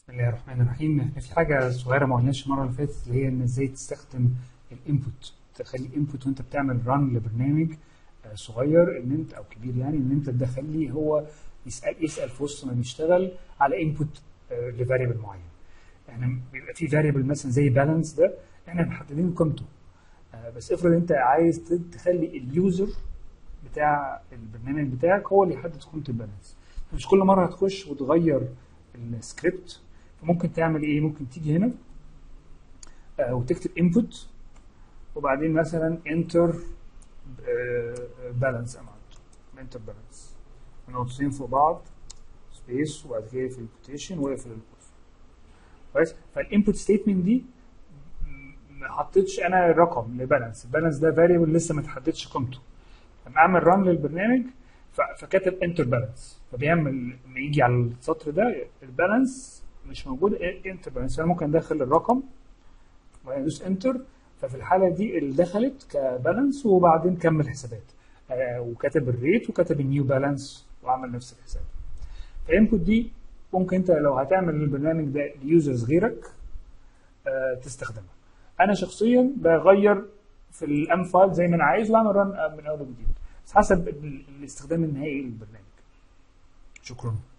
بسم الله الرحمن الرحيم احنا في حاجه صغيره ما قلناش المره اللي فاتت اللي هي ان ازاي تستخدم الانبوت تخلي الانبوت وانت بتعمل ران لبرنامج آه، صغير ان انت او كبير يعني ان انت تدخل لي هو يسال يسال في وسط ما بيشتغل على انبوت لفاريبل معين احنا بيبقى في فاريبل مثلا زي بالانس ده احنا محددين قيمته آه، بس افرض انت عايز ت- تخلي اليوزر بتاع البرنامج بتاعك هو اللي يحدد قيمه البالانس مش كل مره هتخش وتغير السكريبت فممكن تعمل ايه ممكن تيجي هنا آه، وتكتب input وبعدين مثلا enter بالانس اماونت enter بالانس نقطتين فوق بعض سبيس وبعد كده في الكوتيشن واقفل القوس كويس فالانبوت ستيتمنت دي م- ما حطيتش انا رقم لبالانس البالانس ده فاريبل لسه ما تحددش قيمته لما اعمل ران للبرنامج ف- فكاتب انتر بالانس فبيعمل لما يجي على السطر ده البالانس مش موجود انتر بالانس انا ممكن ادخل الرقم وبعدين ادوس انتر ففي الحاله دي اللي دخلت كبالانس وبعدين كمل حسابات آه، وكاتب الريت وكاتب النيو بالانس وعمل نفس الحساب فالانبوت دي ممكن انت لو هتعمل البرنامج ده ليوزرز غيرك آه، تستخدمها انا شخصيا بغير في الام فايل زي ما انا عايز واعمل ران من اول وجديد بس حسب ال- الاستخدام النهائي للبرنامج شكرا